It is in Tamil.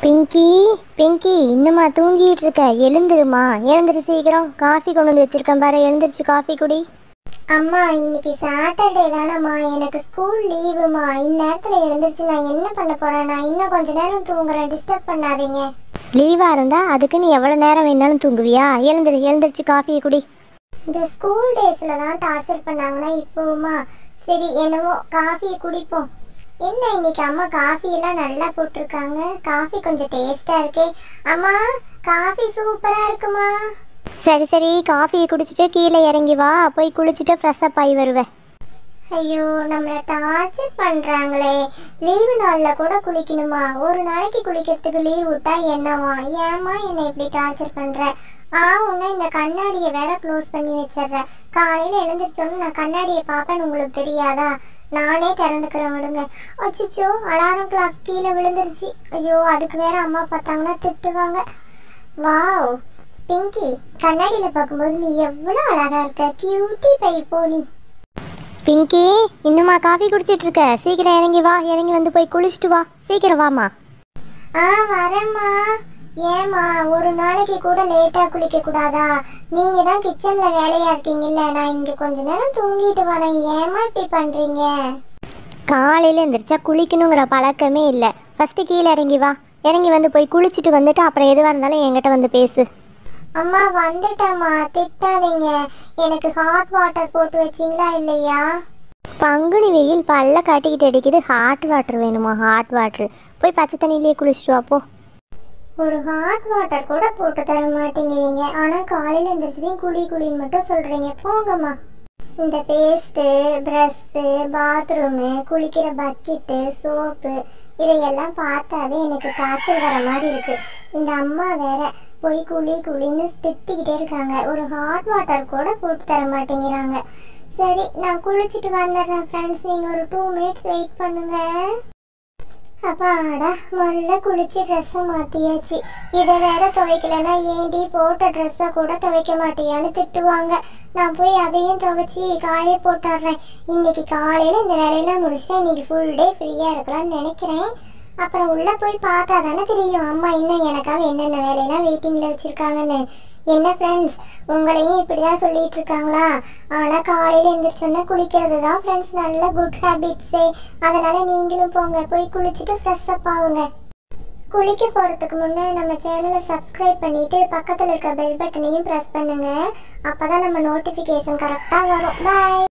பிங்கி பிங்கி இன்னுமா தூங்கிட்டு இருக்க எழுந்துருமா எழுந்துரு சீக்கிரம் காஃபி கொண்டு வந்து வச்சிருக்கேன் பாரு எழுந்திருச்சு காஃபி குடி அம்மா இன்னைக்கு சாட்டர்டே தானம்மா எனக்கு ஸ்கூல் லீவுமா இந்நேரத்தில் எழுந்திருச்சு நான் என்ன பண்ண போறேன் நான் இன்னும் கொஞ்ச நேரம் தூங்குறேன் டிஸ்டர்ப் பண்ணாதீங்க லீவாக இருந்தா அதுக்கு நீ எவ்வளோ நேரம் வேணாலும் தூங்குவியா எழுந்துரு எழுந்திருச்சு காஃபியை குடி இந்த ஸ்கூல் டேஸில் தான் டார்ச்சர் பண்ணாங்கன்னா இப்போவுமா சரி என்னவோ காஃபியை குடிப்போம் என்ன இன்னைக்கு அம்மா காஃபி எல்லாம் நல்லா போட்டிருக்காங்க காஃபி கொஞ்சம் டேஸ்டா இருக்கே அம்மா காஃபி சூப்பரா இருக்குமா சரி சரி காஃபியை குடிச்சிட்டு கீழே இறங்கி வா போய் குளிச்சுட்டு ஃப்ரெஷ்ஷப் ஆகி வருவேன் ஐயோ நம்மளை டார்ச்சர் பண்றாங்களே லீவு நாள்ல கூட குளிக்கணுமா ஒரு நாளைக்கு குளிக்கிறதுக்கு லீவ் விட்டா என்னவா ஏமா என்னை இப்படி டார்ச்சர் பண்ற ஆ உன்னை இந்த கண்ணாடியை வேற க்ளோஸ் பண்ணி வச்சிடுற காலையில எழுந்திரிச்சோன்னு நான் கண்ணாடியை பார்ப்பேன்னு உங்களுக்கு தெரியாதா நானே திறந்துக்கிறேன் விடுங்க அச்சிச்சோ அலாரம் கிளாக் கீழே விழுந்துருச்சு ஐயோ அதுக்கு வேற அம்மா பார்த்தாங்கன்னா திட்டுவாங்க வாவ் பிங்கி கண்ணாடியில பார்க்கும்போது நீ எவ்வளோ அழகா இருக்க கியூட்டி பை போனி பிங்கி இன்னுமா காஃபி குடிச்சிட்டு இருக்க சீக்கிரம் இறங்கி வா இறங்கி வந்து போய் குளிச்சுட்டு வா சீக்கிரம் வாமா ஆ வரேம்மா ஏம்மா ஒரு நாளைக்கு கூட லேட்டா குளிக்க கூடாதா நீங்க தான் கிச்சன்ல வேலையா இருக்கீங்கல்ல நான் இங்க கொஞ்ச நேரம் தூங்கிட்டு வரேன் ஏம்மா இப்படி பண்றீங்க காலையில் எந்திரிச்சா குளிக்கணுங்கிற பழக்கமே இல்லை ஃபஸ்ட்டு கீழே இறங்கி வா இறங்கி வந்து போய் குளிச்சுட்டு வந்துட்டு அப்புறம் எதுவாக இருந்தாலும் என்கிட்ட வந்து பேசு அம்மா வந்துட்டேம்மா திட்டாதீங்க எனக்கு ஹாட் வாட்டர் போட்டு வச்சீங்களா இல்லையா பங்குனி வெயில் பல்ல காட்டிக்கிட்டு அடிக்குது ஹாட் வாட்டர் வேணுமா ஹாட் வாட்டர் போய் பச்சை தண்ணியிலேயே குளிச்சுட்டு வா போ ஒரு ஹாட் வாட்டர் கூட போட்டு தர மாட்டேங்கிறீங்க ஆனா காலையில எழுந்திரிச்சதையும் குளி குளின்னு மட்டும் சொல்றீங்க போங்கம்மா இந்த பேஸ்ட்டு ப்ரஷ்ஷு பாத்ரூமு குளிக்கிற பக்கெட்டு சோப்பு இதையெல்லாம் பார்த்தாவே எனக்கு காய்ச்சல் வர மாதிரி இருக்கு இந்த அம்மா வேற போய் குளி குளின்னு திட்டிக்கிட்டே இருக்காங்க ஒரு ஹாட் வாட்டர் கூட போட்டு தர மாட்டேங்கிறாங்க சரி நான் குளிச்சுட்டு வந்துடுறேன் ஃப்ரெண்ட்ஸ் நீங்கள் ஒரு டூ மினிட்ஸ் வெயிட் பண்ணுங்க அப்பாடா முதல்ல குளிச்சு ட்ரெஸ்ஸை மாற்றியாச்சு இதை வேற துவைக்கலன்னா ஏண்டி போட்ட ட்ரெஸ்ஸை கூட துவைக்க மாட்டியான்னு திட்டுவாங்க நான் போய் அதையும் துவைச்சி காய போட்டுடுறேன் இன்னைக்கு காலையில் இந்த வேலையெல்லாம் முடிச்சுட்டு இன்னைக்கு ஃபுல் டே ஃப்ரீயாக இருக்கலாம்னு நினைக்கிறேன் அப்புறம் உள்ளே போய் பார்த்தா தானே தெரியும் அம்மா இன்னும் எனக்காக என்னென்ன வேலையெல்லாம் வெயிட்டிங்கில் வச்சுருக்காங்கன்னு என்ன ஃப்ரெண்ட்ஸ் உங்களையும் இப்படி தான் சொல்லிட்டு இருக்காங்களா ஆனால் காலையில் எழுந்திரிச்சோன்னே குளிக்கிறது தான் ஃப்ரெண்ட்ஸ் நல்ல குட் ஹேபிட்ஸே அதனால் நீங்களும் போங்க போய் குளிச்சுட்டு ஃப்ரெஷ் அப் ஆகுங்க குளிக்க போகிறதுக்கு முன்னே நம்ம சேனலை சப்ஸ்கிரைப் பண்ணிவிட்டு பக்கத்தில் இருக்க பெல் பட்டனையும் ப்ரெஸ் பண்ணுங்கள் அப்போ தான் நம்ம நோட்டிஃபிகேஷன் கரெக்டாக வரும் பாய்